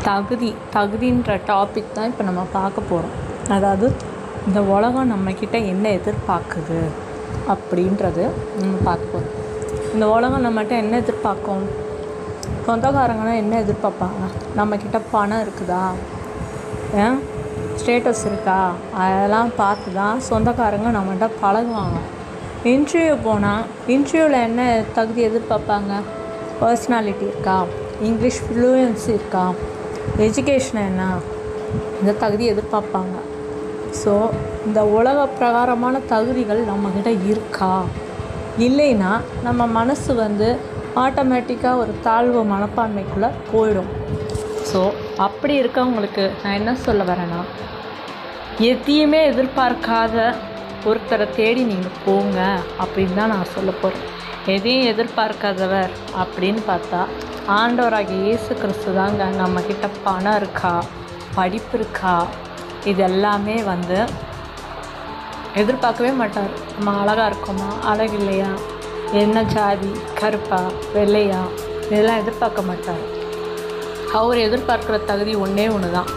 தகுதி தகுதின்ற டாபிக் தான் இப்போ நம்ம பார்க்க போகிறோம் அதாவது இந்த உலகம் நம்மக்கிட்ட என்ன எதிர்பார்க்குது அப்படின்றது நம்ம பார்க்க போகிறோம் இந்த உலகம் நம்மகிட்ட என்ன எதிர்பார்க்கும் சொந்தக்காரங்கன்னா என்ன எதிர்பார்ப்பாங்க நம்மக்கிட்ட பணம் இருக்குதா ஸ்டேட்டஸ் இருக்கா அதெல்லாம் பார்த்து தான் சொந்தக்காரங்க நம்மகிட்ட பழகுவாங்க இன்டர்வியூ போனால் இன்டர்வியூவில் என்ன தகுதி எதிர்பார்ப்பாங்க பர்சனாலிட்டி இருக்கா இங்கிலீஷ் ஃப்ளூயன்சி இருக்கா எஜுகேஷன் என்ன இந்த தகுதி எதிர்பார்ப்பாங்க ஸோ இந்த உலக பிரகாரமான தகுதிகள் நம்மக்கிட்ட இருக்கா இல்லைன்னா நம்ம மனசு வந்து ஆட்டோமேட்டிக்காக ஒரு தாழ்வு மனப்பான்மைக்குள்ளே போயிடும் ஸோ அப்படி இருக்கவங்களுக்கு நான் என்ன சொல்ல வரேன்னா எதையுமே எதிர்பார்க்காத ஒருத்தரை தேடி நீங்கள் போங்க அப்படின்னு தான் நான் சொல்ல போகிறேன் எதையும் எதிர்பார்க்காதவர் அப்படின்னு பார்த்தா ஆண்டவராகிய இயேசு கிறிஸ்து தாங்க நம்மக்கிட்ட பணம் இருக்கா படிப்பு இருக்கா இது எல்லாமே வந்து எதிர்பார்க்கவே மாட்டார் நம்ம அழகாக இருக்கோமா அழகு இல்லையா என்ன ஜாதி கருப்பா வெள்ளையா இதெல்லாம் எதிர்பார்க்க மாட்டார் அவர் எதிர்பார்க்குற தகுதி ஒன்றே ஒன்று தான்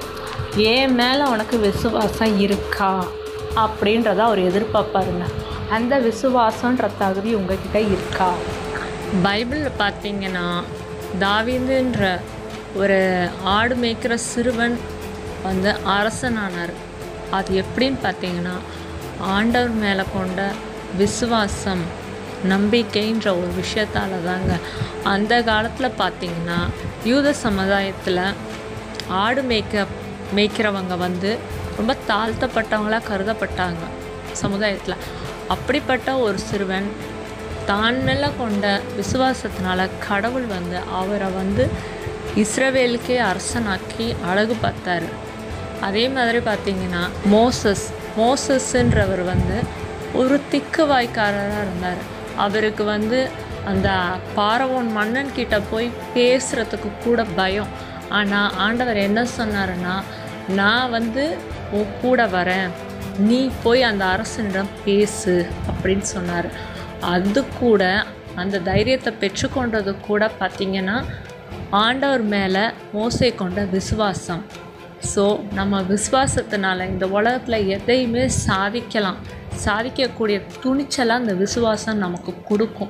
ஏன் மேலே உனக்கு விசுவாசம் இருக்கா அப்படின்றத அவர் எதிர்பார்ப்பாருங்க அந்த விசுவாசன்ற தகுதி உங்ககிட்ட இருக்கா பைபிளில் பார்த்தீங்கன்னா தாவீதுன்ற ஒரு ஆடு மேய்க்கிற சிறுவன் வந்து அரசனானார் அது எப்படின்னு பார்த்தீங்கன்னா ஆண்டவர் மேலே கொண்ட விசுவாசம் நம்பிக்கைன்ற ஒரு விஷயத்தால தாங்க அந்த காலத்தில் பார்த்தீங்கன்னா யூத சமுதாயத்தில் ஆடு மேய்க்க மேய்க்கிறவங்க வந்து ரொம்ப தாழ்த்தப்பட்டவங்களாக கருதப்பட்டாங்க சமுதாயத்தில் அப்படிப்பட்ட ஒரு சிறுவன் தான் மேலே கொண்ட விசுவாசத்தினால கடவுள் வந்து அவரை வந்து இஸ்ரவேலுக்கே அரசனாக்கி அழகு பார்த்தாரு அதே மாதிரி பார்த்தீங்கன்னா மோசஸ் மோசஸ்ன்றவர் வந்து ஒரு திக்கு வாய்க்காரராக இருந்தார் அவருக்கு வந்து அந்த பாரவோன் மன்னன் கிட்ட போய் பேசுகிறதுக்கு கூட பயம் ஆனால் ஆண்டவர் என்ன சொன்னாருன்னா நான் வந்து உன் கூட வரேன் நீ போய் அந்த அரசனிடம் பேசு அப்படின்னு சொன்னார் அது கூட அந்த தைரியத்தை பெற்றுக்கொண்டது கூட பார்த்திங்கன்னா ஆண்டவர் மேலே மோசை கொண்ட விசுவாசம் ஸோ நம்ம விசுவாசத்தினால இந்த உலகத்தில் எதையுமே சாதிக்கலாம் சாதிக்கக்கூடிய துணிச்சலாக அந்த விசுவாசம் நமக்கு கொடுக்கும்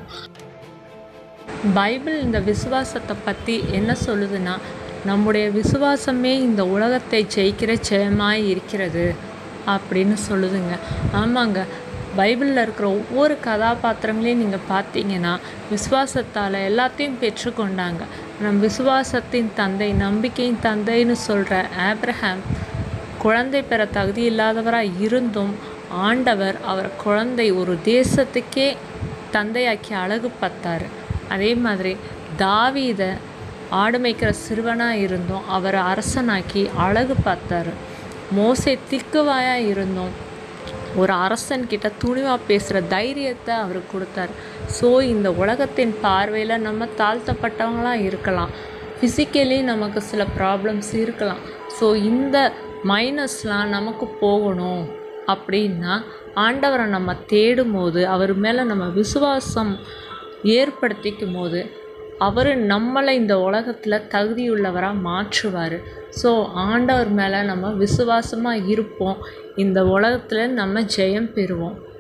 பைபிள் இந்த விசுவாசத்தை பற்றி என்ன சொல்லுதுன்னா நம்முடைய விசுவாசமே இந்த உலகத்தை ஜெயிக்கிற ஜெயமாய் இருக்கிறது அப்படின்னு சொல்லுதுங்க ஆமாங்க பைபிளில் இருக்கிற ஒவ்வொரு கதாபாத்திரங்களையும் நீங்கள் பார்த்தீங்கன்னா விசுவாசத்தால் எல்லாத்தையும் பெற்றுக்கொண்டாங்க நம் விசுவாசத்தின் தந்தை நம்பிக்கையின் தந்தைன்னு சொல்கிற ஆப்ரஹாம் குழந்தை பெற தகுதி இல்லாதவராக இருந்தும் ஆண்டவர் அவர் குழந்தை ஒரு தேசத்துக்கே தந்தையாக்கி அழகு பார்த்தார் அதே மாதிரி தாவீதை ஆடு மேய்க்கிற சிறுவனாக இருந்தும் அவரை அரசனாக்கி அழகு பார்த்தாரு மோசே திக்குவாயாக இருந்தும் ஒரு அரசன்கிட்ட துணிவாக பேசுகிற தைரியத்தை அவர் கொடுத்தார் ஸோ இந்த உலகத்தின் பார்வையில் நம்ம தாழ்த்தப்பட்டவங்களாக இருக்கலாம் ஃபிசிக்கலி நமக்கு சில ப்ராப்ளம்ஸ் இருக்கலாம் ஸோ இந்த மைனஸ்லாம் நமக்கு போகணும் அப்படின்னா ஆண்டவரை நம்ம தேடும் போது அவர் மேலே நம்ம விசுவாசம் ஏற்படுத்திக்கும் போது அவர் நம்மளை இந்த உலகத்தில் தகுதியுள்ளவராக மாற்றுவார் ஸோ ஆண்டவர் மேலே நம்ம விசுவாசமாக இருப்போம் இந்த உலகத்தில் நம்ம ஜெயம் பெறுவோம்